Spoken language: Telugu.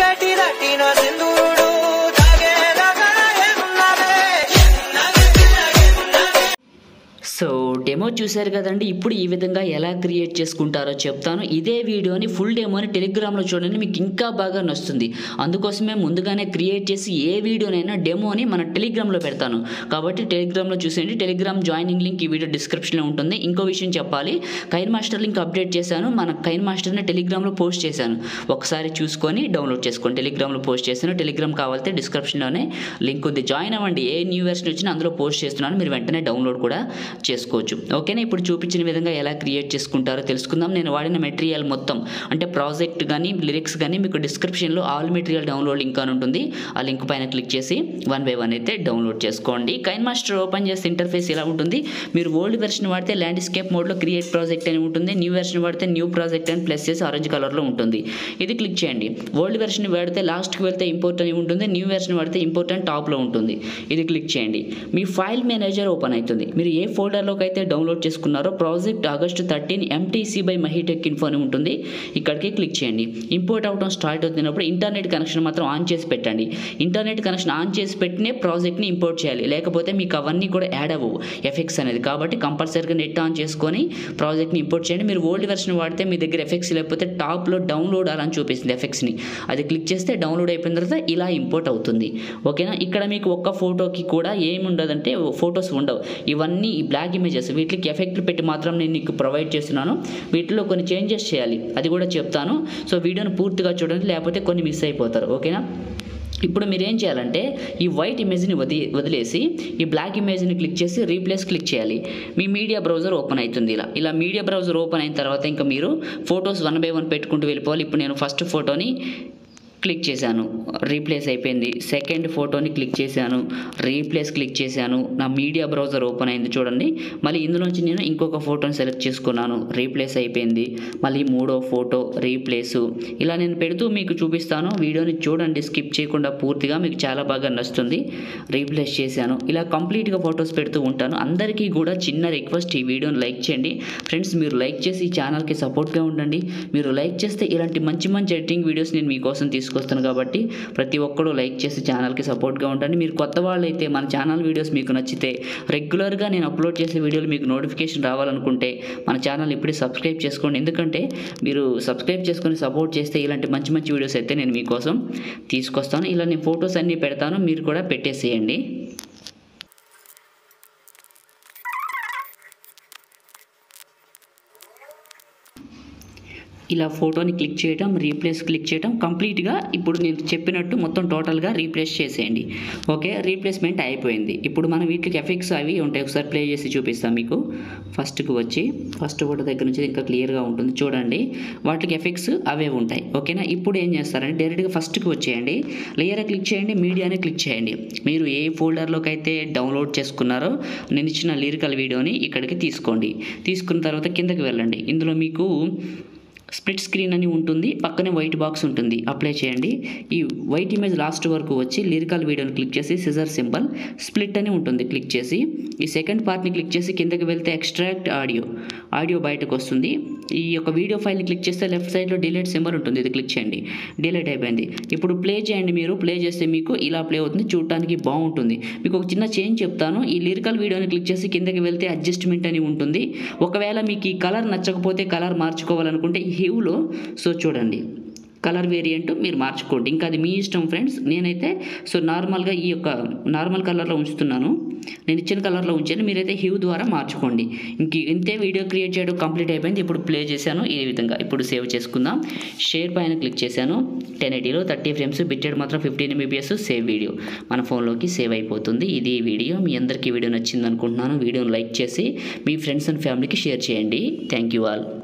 చీకటి దట్టిన సింధూరుడు తాగేదాకా ఏమున్నదే సో డెమో చూశారు కదండి ఇప్పుడు ఈ విధంగా ఎలా క్రియేట్ చేసుకుంటారో చెప్తాను ఇదే వీడియోని ఫుల్ డెమోని టెలిగ్రామ్లో చూడండి మీకు ఇంకా బాగా నచ్చుతుంది అందుకోసమే ముందుగానే క్రియేట్ చేసి ఏ వీడియోనైనా డెమోని మన టెలిగ్రామ్లో పెడతాను కాబట్టి టెలిగ్రామ్లో చూసేయండి టెలిగ్రామ్ జాయినింగ్ లింక్ ఈ వీడియో డిస్క్రిప్షన్లో ఉంటుంది ఇంకో విషయం చెప్పాలి కైన్ మాస్టర్ లింక్ అప్డేట్ చేశాను మన కైన్ మాస్టర్ని టెలిగ్రామ్లో పోస్ట్ చేశాను ఒకసారి చూసుకొని డౌన్లోడ్ చేసుకోండి టెలిగ్రామ్లో పోస్ట్ చేశాను టెలిగ్రామ్ కావాలంటే డిస్క్రిప్షన్లోనే లింక్ ఉంది జాయిన్ అవ్వండి ఏ న్యూ వెర్షన్ వచ్చినా అందులో పోస్ట్ చేస్తున్నాను మీరు వెంటనే డౌన్లోడ్ కూడా చేసుకోవచ్చు ఓకేనా ఇప్పుడు చూపించిన విధంగా ఎలా క్రియేట్ చేసుకుంటారో తెలుసుకుందాం నేను వాడిన మెటీరియల్ మొత్తం అంటే ప్రాజెక్ట్ కానీ లిరిక్స్ కానీ మీకు డిస్క్రిప్షన్లో ఆల్ మెటీరియల్ డౌన్లోడ్ లింక్ అని ఉంటుంది ఆ లింక్ పైన క్లిక్ చేసి వన్ బై వన్ అయితే డౌన్లోడ్ చేసుకోండి కైన్ మాస్టర్ ఓపెన్ చేస్తే ఇంటర్ఫేస్ ఇలా ఉంటుంది మీరు ఓల్డ్ వెర్షన్ వాడితే ల్యాండ్స్కేప్ మోడ్లో క్రియేట్ ప్రాజెక్ట్ అని ఉంటుంది న్యూ వెర్షన్ వాడితే న్యూ ప్రాజెక్ట్ అని ప్లస్ చేసి ఆరెంజ్ కలర్లో ఉంటుంది ఇది క్లిక్ చేయండి ఓల్డ్ వెర్షన్ వాడితే లాస్ట్కి వెళ్తే ఇంపోర్ట్ అని ఉంటుంది న్యూ వెర్షన్ వాడితే ఇంపోర్ట్ అని టాప్లో ఉంటుంది ఇది క్లిక్ చేయండి మీ ఫైల్ మేనేజర్ ఓపెన్ అవుతుంది మీరు ఏ ఫోల్డర్లోకి అయితే డౌన్లోడ్ చేసుకున్నారో project August thirteen MTC by మహీటెక్ ఇన్ఫో అని ఉంటుంది ఇక్కడికి క్లిక్ చేయండి ఇంపోర్ట్ అవడం స్టార్ట్ అవుతున్నప్పుడు ఇంటర్నెట్ కనెక్షన్ మాత్రం ఆన్ చేసి పెట్టండి ఇంటర్నెట్ కనెక్షన్ ఆన్ చేసి పెట్టినే ప్రాజెక్ట్ని ఇంపోర్ట్ చేయాలి లేకపోతే మీకు అవన్నీ కూడా యాడ్ అవ్వవు ఎఫెక్ట్స్ అనేది కాబట్టి కంపల్సరీగా నెట్ ఆన్ చేసుకొని ప్రాజెక్ట్ని ఇంపోర్ట్ చేయండి మీరు ఓల్డ్ వెర్షన్ వాడితే మీ దగ్గర ఎఫెక్ట్స్ లేకపోతే టాప్లో డౌన్లోడ్ అలా అని చూపిస్తుంది ఎఫెక్ట్స్ని అది క్లిక్ చేస్తే డౌన్లోడ్ అయిపోయిన తర్వాత ఇలా ఇంపోర్ట్ అవుతుంది ఓకేనా ఇక్కడ మీకు ఒక్క ఫోటోకి కూడా ఏమి ఉండదంటే ఫొటోస్ ఉండవు ఇవన్నీ ఈ బ్లాక్ ఇమేజెస్ వీటికి ఎఫెక్ట్లు పెట్టి మాత్రం నేను మీకు ప్రొవైడ్ చేస్తున్నాను వీటిలో కొన్ని చేంజెస్ చేయాలి అది కూడా చెప్తాను సో వీడియోని పూర్తిగా చూడండి లేకపోతే కొన్ని మిస్ అయిపోతారు ఓకేనా ఇప్పుడు మీరు ఏం చేయాలంటే ఈ వైట్ ఇమేజ్ని వది వదిలేసి ఈ బ్లాక్ ఇమేజ్ని క్లిక్ చేసి రీప్లేస్ క్లిక్ చేయాలి మీ మీడియా బ్రౌజర్ ఓపెన్ అవుతుంది ఇలా ఇలా మీడియా బ్రౌజర్ ఓపెన్ అయిన తర్వాత ఇంకా మీరు ఫొటోస్ వన్ బై వన్ పెట్టుకుంటూ వెళ్ళిపోవాలి ఇప్పుడు నేను ఫస్ట్ ఫోటోని క్లిక్ చేశాను రీప్లేస్ అయిపోయింది సెకండ్ ఫోటోని క్లిక్ చేశాను రీప్లేస్ క్లిక్ చేశాను నా మీడియా బ్రౌజర్ ఓపెన్ అయింది చూడండి మళ్ళీ ఇందులోంచి నేను ఇంకొక ఫోటోని సెలెక్ట్ చేసుకున్నాను రీప్లేస్ అయిపోయింది మళ్ళీ మూడో ఫోటో రీప్లేసు ఇలా నేను పెడుతూ మీకు చూపిస్తాను వీడియోని చూడండి స్కిప్ చేయకుండా పూర్తిగా మీకు చాలా బాగా నచ్చుతుంది రీప్లేస్ చేశాను ఇలా కంప్లీట్గా ఫొటోస్ పెడుతూ ఉంటాను అందరికీ కూడా చిన్న రిక్వెస్ట్ ఈ వీడియోని లైక్ చేయండి ఫ్రెండ్స్ మీరు లైక్ చేసి ఈ ఛానల్కి సపోర్ట్గా ఉండండి మీరు లైక్ చేస్తే ఇలాంటి మంచి మంచి ఎడిటింగ్ వీడియోస్ నేను మీకోసం తీసుకొస్తాను కాబట్టి ప్రతి ఒక్కరూ లైక్ చేసి ఛానల్కి సపోర్ట్గా ఉండండి మీరు కొత్త వాళ్ళు అయితే మన ఛానల్ వీడియోస్ మీకు నచ్చితే రెగ్యులర్గా నేను అప్లోడ్ చేసే వీడియోలు మీకు నోటిఫికేషన్ రావాలనుకుంటే మన ఛానల్ ఇప్పుడే సబ్స్క్రైబ్ చేసుకోండి ఎందుకంటే మీరు సబ్స్క్రైబ్ చేసుకొని సపోర్ట్ చేస్తే ఇలాంటి మంచి మంచి వీడియోస్ అయితే నేను మీకోసం తీసుకొస్తాను ఇలా నేను ఫొటోస్ అన్నీ పెడతాను మీరు కూడా పెట్టేసేయండి ఇలా ఫోటోని క్లిక్ చేయడం రీప్లేస్ క్లిక్ చేయడం కంప్లీట్గా ఇప్పుడు నేను చెప్పినట్టు మొత్తం టోటల్గా రీప్లేస్ చేసేయండి ఓకే రీప్లేస్మెంట్ అయిపోయింది ఇప్పుడు మనం వీటికి ఎఫెక్ట్స్ అవి ఉంటాయి ఒకసారి ప్లే చేసి చూపిస్తాను మీకు ఫస్ట్కి వచ్చి ఫస్ట్ ఫోటో దగ్గర నుంచి ఇంకా క్లియర్గా ఉంటుంది చూడండి వాటికి ఎఫెక్ట్స్ అవే ఉంటాయి ఓకేనా ఇప్పుడు ఏం చేస్తారంటే డైరెక్ట్గా ఫస్ట్కి వచ్చేయండి లేయర్ క్లిక్ చేయండి మీడియాని క్లిక్ చేయండి మీరు ఏ ఫోల్డర్లోకి అయితే డౌన్లోడ్ చేసుకున్నారో నేను ఇచ్చిన లిరికల్ వీడియోని ఇక్కడికి తీసుకోండి తీసుకున్న తర్వాత కిందకి వెళ్ళండి ఇందులో మీకు స్ప్లిట్ స్క్రీన్ అని ఉంటుంది పక్కనే వైట్ బాక్స్ ఉంటుంది అప్లై చేయండి ఈ వైట్ ఇమేజ్ లాస్ట్ వరకు వచ్చి లిరికల్ వీడియోని క్లిక్ చేసి సిజర్ సింబల్ స్ప్లిట్ అని ఉంటుంది క్లిక్ చేసి ఈ సెకండ్ పార్ట్ని క్లిక్ చేసి కిందకి వెళ్తే ఎక్స్ట్రాక్ట్ ఆడియో ఆడియో బయటకు వస్తుంది ఈ యొక్క వీడియో ఫైల్ని క్లిక్ చేస్తే లెఫ్ట్ సైడ్లో డిలీట్ సింబల్ ఉంటుంది ఇది క్లిక్ చేయండి డిలీట్ అయిపోయింది ఇప్పుడు ప్లే చేయండి మీరు ప్లే చేస్తే మీకు ఇలా ప్లే అవుతుంది చూడటానికి బాగుంటుంది మీకు ఒక చిన్న చేంజ్ చెప్తాను ఈ లిరికల్ వీడియోని క్లిక్ చేసి కిందకి వెళ్తే అడ్జస్ట్మెంట్ అని ఉంటుంది ఒకవేళ మీకు ఈ కలర్ నచ్చకపోతే కలర్ మార్చుకోవాలనుకుంటే ఈ హ్యూలో సో చూడండి కలర్ వేరియంట్ మీరు మార్చుకోండి ఇంకా అది మీ ఇష్టం ఫ్రెండ్స్ నేనైతే సో నార్మల్గా ఈ యొక్క నార్మల్ కలర్లో ఉంచుతున్నాను నేను ఇచ్చిన కలర్లో ఉంచాను మీరైతే హ్యూ ద్వారా మార్చుకోండి ఇంక ఇంతే వీడియో క్రియేట్ చేయడం కంప్లీట్ అయిపోయింది ఇప్పుడు ప్లే చేశాను ఈ విధంగా ఇప్పుడు సేవ్ చేసుకుందాం షేర్ పైన క్లిక్ చేశాను టెన్ ఎయిటీలో థర్టీ ఫ్రేమ్స్ బిట్టెడ్ మాత్రం ఫిఫ్టీన్ ఎంబీబీఎస్ సేవ్ వీడియో మన ఫోన్లోకి సేవ్ అయిపోతుంది ఇది వీడియో మీ అందరికీ వీడియో నచ్చింది అనుకుంటున్నాను వీడియోని లైక్ చేసి మీ ఫ్రెండ్స్ అండ్ ఫ్యామిలీకి షేర్ చేయండి థ్యాంక్ యూ ఆల్